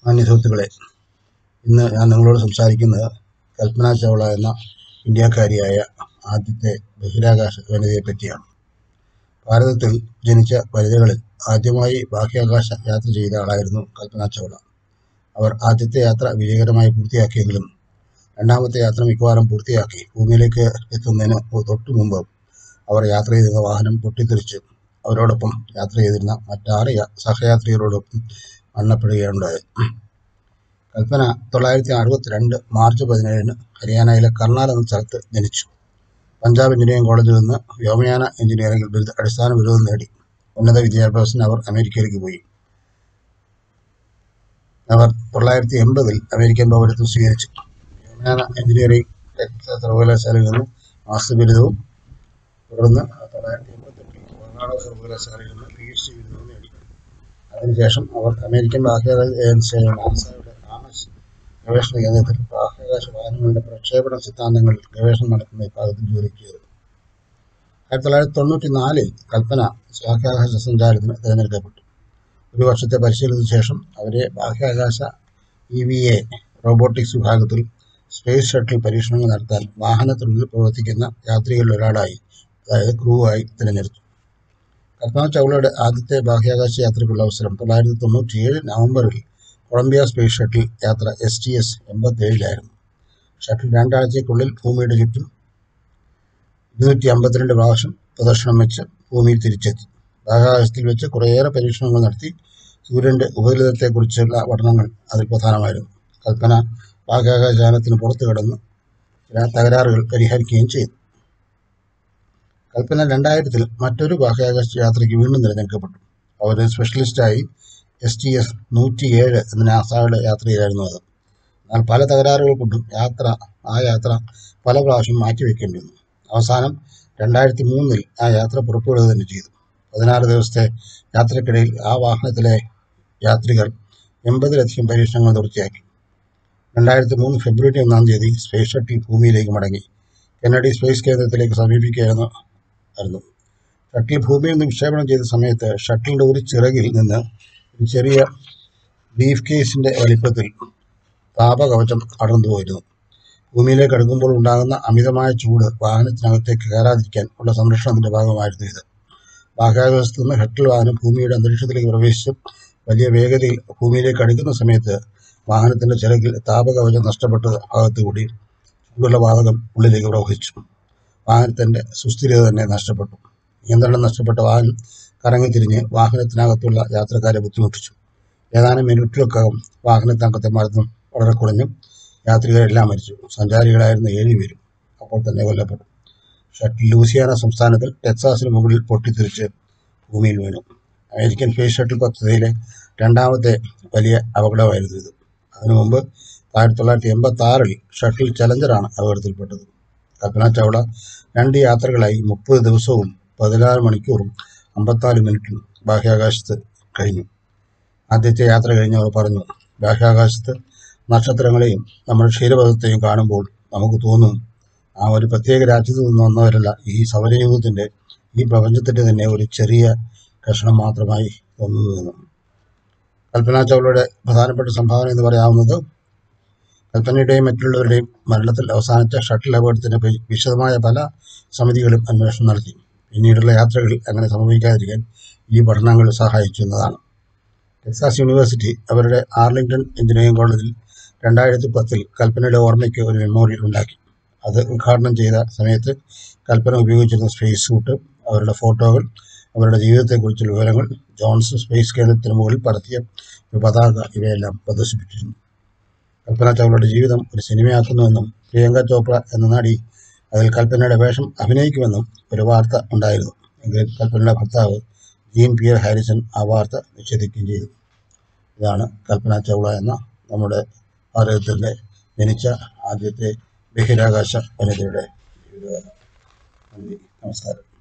മാന്യ സുഹൃത്തുക്കളെ ഇന്ന് ഞാൻ നിങ്ങളോട് സംസാരിക്കുന്നത് കൽപ്പന ചൗള എന്ന ഇന്ത്യക്കാരിയായ ആദ്യത്തെ ബഹിരാകാശ വനിതയെ പറ്റിയാണ് ഭാരതത്തിൽ ജനിച്ച വനിതകളിൽ ആദ്യമായി ബാഹ്യാകാശ യാത്ര ചെയ്ത ആളായിരുന്നു കൽപ്പന ചൗള അവർ ആദ്യത്തെ യാത്ര വിജയകരമായി പൂർത്തിയാക്കിയെങ്കിലും രണ്ടാമത്തെ യാത്ര മിക്കവാറും പൂർത്തിയാക്കി ഭൂമിയിലേക്ക് എത്തുന്നതിന് തൊട്ടു മുമ്പ് അവർ യാത്ര ചെയ്തിരുന്ന വാഹനം പൊട്ടിത്തെറിച്ച് അവരോടൊപ്പം യാത്ര ചെയ്തിരുന്ന മറ്റാറ് യാ- സഹയാത്രികരോടൊപ്പം മരണപ്പെടുകയുണ്ടായത് കൽപ്പന തൊള്ളായിരത്തി അറുപത്തിരണ്ട് മാർച്ച് പതിനേഴിന് ഹരിയാനയിലെ കർണാൽ എന്ന സ്ഥലത്ത് ജനിച്ചു പഞ്ചാബ് എഞ്ചിനീയറിംഗ് കോളേജിൽ നിന്ന് വ്യോമയാന എഞ്ചിനീയറിംഗിൽ ബിരുദ അടിസ്ഥാന ബിരുദം നേടി ഉന്നത വിദ്യാഭ്യാസത്തിന് അവർ അമേരിക്കയിലേക്ക് പോയി അവർ തൊള്ളായിരത്തി എൺപതിൽ അമേരിക്കൻ പൗരത്വം സ്വീകരിച്ചു വ്യോമയാന എഞ്ചിനീയറിംഗ് ടെക്സാസ് സർവകലാശാലയിൽ നിന്ന് മാസ്റ്റർ ബിരുദവും തുടർന്ന് തൊള്ളായിരത്തി എൺപത്തെട്ടിൽ കർണാടക സർവകലാശാലയിൽ നിന്ന് പി എച്ച് ഡി ബിരുദവും നേടി അതിനുശേഷം അവർ അമേരിക്കൻ ബാഹ്യാകാശ ഏജൻസിയായ നാസയുടെ ആമസ് ഗവേഷണ കേന്ദ്രത്തിൽ ബാഹ്യാകാശ വാഹനങ്ങളുടെ പ്രക്ഷേപണ സിദ്ധാന്തങ്ങളിൽ ഗവേഷണം നടത്തുന്ന വിഭാഗത്തിൽ ജോലിക്ക് ചെയ്തു ആയിരത്തി തൊള്ളായിരത്തി തൊണ്ണൂറ്റി നാലിൽ കൽപ്പന ബാഹ്യാകാശ സഞ്ചാരത്തിന് തിരഞ്ഞെടുക്കപ്പെട്ടു ഒരു വർഷത്തെ പരിശീലനത്തിന് ശേഷം അവരെ ബാഹ്യാകാശ ഇ വി എ റോബോട്ടിക്സ് വിഭാഗത്തിൽ സ്പേസ് ഷട്ടിൽ പരീക്ഷണങ്ങൾ നടത്താൻ വാഹനത്തിനുള്ളിൽ പ്രവർത്തിക്കുന്ന യാത്രികരിൽ ഒരാളായി അതായത് ക്രൂ ആയി തിരഞ്ഞെടുത്തു കൽപ്പന ചൗളയുടെ ആദ്യത്തെ ബാഹ്യാകാശ യാത്രയ്ക്കുള്ള അവസരം തൊള്ളായിരത്തി തൊണ്ണൂറ്റിയേഴ് നവംബറിൽ കൊളംബിയ സ്പേസ് ഷട്ടിൽ യാത്ര എസ് ടി എസ് എൺപത്തേഴിലായിരുന്നു ഷട്ടിൽ രണ്ടാഴ്ചയ്ക്കുള്ളിൽ ഭൂമിയുടെ ചുറ്റും ഇരുന്നൂറ്റി അമ്പത്തിരണ്ട് പ്രാവശ്യം പ്രദർശനം വെച്ച് ഭൂമിയിൽ തിരിച്ചെത്തി ബാഹ്യാകാശത്തിൽ വെച്ച് കുറേയേറെ പരീക്ഷണങ്ങൾ നടത്തി സൂര്യന്റെ ഉപരിതലത്തെക്കുറിച്ചുള്ള പഠനങ്ങൾ അതിൽ പ്രധാനമായിരുന്നു കൽപ്പന ബാഹ്യാകാശയാനത്തിന് പുറത്തു കടന്ന് ചില തകരാറുകൾ പരിഹരിക്കുകയും ചെയ്തു കൽപ്പന രണ്ടായിരത്തിൽ മറ്റൊരു ബാഹ്യാകാശ യാത്രയ്ക്ക് വീണ്ടും തിരഞ്ഞെടുക്കപ്പെട്ടു അവർ സ്പെഷ്യലിസ്റ്റായി എസ് ടി എസ് നൂറ്റിയേഴ് എന്ന നാസയുടെ യാത്രയിലായിരുന്നു അത് എന്നാൽ പല തകരാറുകൾ കൊണ്ടും യാത്ര ആ യാത്ര പല പ്രാവശ്യം മാറ്റിവെക്കേണ്ടി വന്നു അവസാനം രണ്ടായിരത്തി മൂന്നിൽ ആ യാത്ര പുറപ്പെടുക തന്നെ ചെയ്തു പതിനാറ് ദിവസത്തെ യാത്രക്കിടയിൽ ആ വാഹനത്തിലെ യാത്രികർ എൺപതിലധികം പരീക്ഷണങ്ങൾ പൂർത്തിയാക്കി രണ്ടായിരത്തി മൂന്ന് ഫെബ്രുവരി ഒന്നാം തീയതി സ്പേസ് ഷട്ടിൽ ഭൂമിയിലേക്ക് മടങ്ങി കെന്നഡി സ്പേസ് കേന്ദ്രത്തിലേക്ക് സമീപിക്കുകയായിരുന്നു ആയിരുന്നു ഷട്ടിൽ ഭൂമിയിൽ നിന്ന് വിക്ഷേപണം ചെയ്ത സമയത്ത് ഷട്ടിലിന്റെ ഒരു ചിറകിൽ നിന്ന് ഒരു ചെറിയ ബീഫ് കേസിന്റെ വലിപ്പത്തിൽ താപകവചം അടർന്നു പോയിരുന്നു ഭൂമിയിലേക്ക് അടുക്കുമ്പോൾ ഉണ്ടാകുന്ന അമിതമായ ചൂട് വാഹനത്തിനകത്തേക്ക് കയറാതിരിക്കാൻ ഉള്ള സംരക്ഷണത്തിന്റെ ഭാഗമായിരുന്നു ഇത് ബാഹ്യാകാശത്ത് നിന്ന് ഷട്ടിൽ വാഹനം ഭൂമിയുടെ അന്തരീക്ഷത്തിലേക്ക് പ്രവേശിച്ച് വലിയ വേഗതയിൽ ഭൂമിയിലേക്ക് അടുക്കുന്ന സമയത്ത് വാഹനത്തിന്റെ ചിറകിൽ താപകവചം നഷ്ടപ്പെട്ട ഭാഗത്തുകൂടി ചൂടുള്ള വാതകം ഉള്ളിലേക്ക് പ്രവഹിച്ചു വാഹനത്തിന്റെ സുസ്ഥിരത തന്നെ നഷ്ടപ്പെട്ടു നിയന്ത്രണം നഷ്ടപ്പെട്ട വാഹനം കറങ്ങിത്തിരിഞ്ഞ് വാഹനത്തിനകത്തുള്ള യാത്രക്കാരെ ബുദ്ധിമുട്ടിച്ചു ഏതാനും മിനിറ്റുകൾക്കകം വാഹനത്തിനകത്തെ മർദ്ദം വളരെ കുറഞ്ഞു യാത്രികരെല്ലാം മരിച്ചു സഞ്ചാരികളായിരുന്ന ഏഴുപേരും അപ്പോൾ തന്നെ കൊല്ലപ്പെട്ടു ഷട്ടിൽ ലൂസിയാന സംസ്ഥാനത്തിൽ ടെക്സാസിന് മുകളിൽ പൊട്ടിത്തെറിച്ച് ഭൂമിയിൽ വീണു അമേരിക്കൻ സ്പേസ് ഷട്ടിൽ പദ്ധതിയിലെ രണ്ടാമത്തെ വലിയ അപകടമായിരുന്നു ഇത് അതിനു മുമ്പ് ആയിരത്തി തൊള്ളായിരത്തി എൺപത്തി ആറിൽ ഷട്ടിൽ ചലഞ്ചറാണ് അപകടത്തിൽപ്പെട്ടത് കൽപ്പന ചൗള രണ്ട് യാത്രകളായി മുപ്പത് ദിവസവും പതിനാറ് മണിക്കൂറും അമ്പത്തിനാല് മിനിറ്റും ബാഹ്യാകാശത്ത് കഴിഞ്ഞു ആദ്യത്തെ യാത്ര കഴിഞ്ഞ് അവർ പറഞ്ഞു ബാഹ്യാകാശത്ത് നക്ഷത്രങ്ങളെയും നമ്മുടെ ക്ഷീരപഥത്തെയും കാണുമ്പോൾ നമുക്ക് തോന്നും ആ ഒരു പ്രത്യേക രാജ്യത്ത് നിന്ന് വന്നവരല്ല ഈ സൗരയൂഥത്തിന്റെ ഈ പ്രപഞ്ചത്തിന്റെ തന്നെ ഒരു ചെറിയ കഷണം മാത്രമായി തോന്നുന്നു കൽപ്പന ചൗളയുടെ പ്രധാനപ്പെട്ട സംഭാവന എന്ന് പറയാവുന്നത് കൽപ്പനയുടെയും മറ്റുള്ളവരുടെയും മരണത്തിൽ അവസാനിച്ച ഷട്ടിൽ അപകടത്തിന് പറ്റി വിശദമായ പല സമിതികളും അന്വേഷണം നടത്തി പിന്നീടുള്ള യാത്രകളിൽ അങ്ങനെ സംഭവിക്കാതിരിക്കാൻ ഈ പഠനങ്ങൾ സഹായിച്ചു എന്നതാണ് ടെക്സാസ് യൂണിവേഴ്സിറ്റി അവരുടെ ആർലിംഗ്ടൺ എഞ്ചിനീയറിംഗ് കോളേജിൽ രണ്ടായിരത്തി പത്തിൽ കൽപ്പനയുടെ ഓർമ്മയ്ക്ക് ഒരു മെമ്മോറിയൽ ഉണ്ടാക്കി അത് ഉദ്ഘാടനം ചെയ്ത സമയത്ത് കൽപ്പന ഉപയോഗിച്ചിരുന്ന സ്പേസ് സൂട്ട് അവരുടെ ഫോട്ടോകൾ അവരുടെ ജീവിതത്തെക്കുറിച്ചുള്ള വിവരങ്ങൾ ജോൺസൺ സ്പേസ് കേന്ദ്രത്തിന് മുകളിൽ പരത്തിയ ഒരു പതാക ഇവയെല്ലാം പ്രദർശിപ്പിച്ചിരുന്നു കൽപ്പന ചൗളയുടെ ജീവിതം ഒരു സിനിമയാക്കുന്നുവെന്നും പ്രിയങ്ക ചോപ്ര എന്ന നടി അതിൽ കൽപ്പനയുടെ വേഷം അഭിനയിക്കുമെന്നും ഒരു വാർത്ത ഉണ്ടായിരുന്നു എങ്കിലും കൽപ്പനയുടെ ഭർത്താവ് ജീൻ പിയർ ഹാരിസൺ ആ വാർത്ത നിഷേധിക്കുകയും ചെയ്തു ഇതാണ് കൽപ്പന ചൗള എന്ന നമ്മുടെ ഭാരതത്തിൻ്റെ ജനിച്ച ആദ്യത്തെ ബഹിരാകാശ വനിതയുടെ ജീവിതകഥ നന്ദി നമസ്കാരം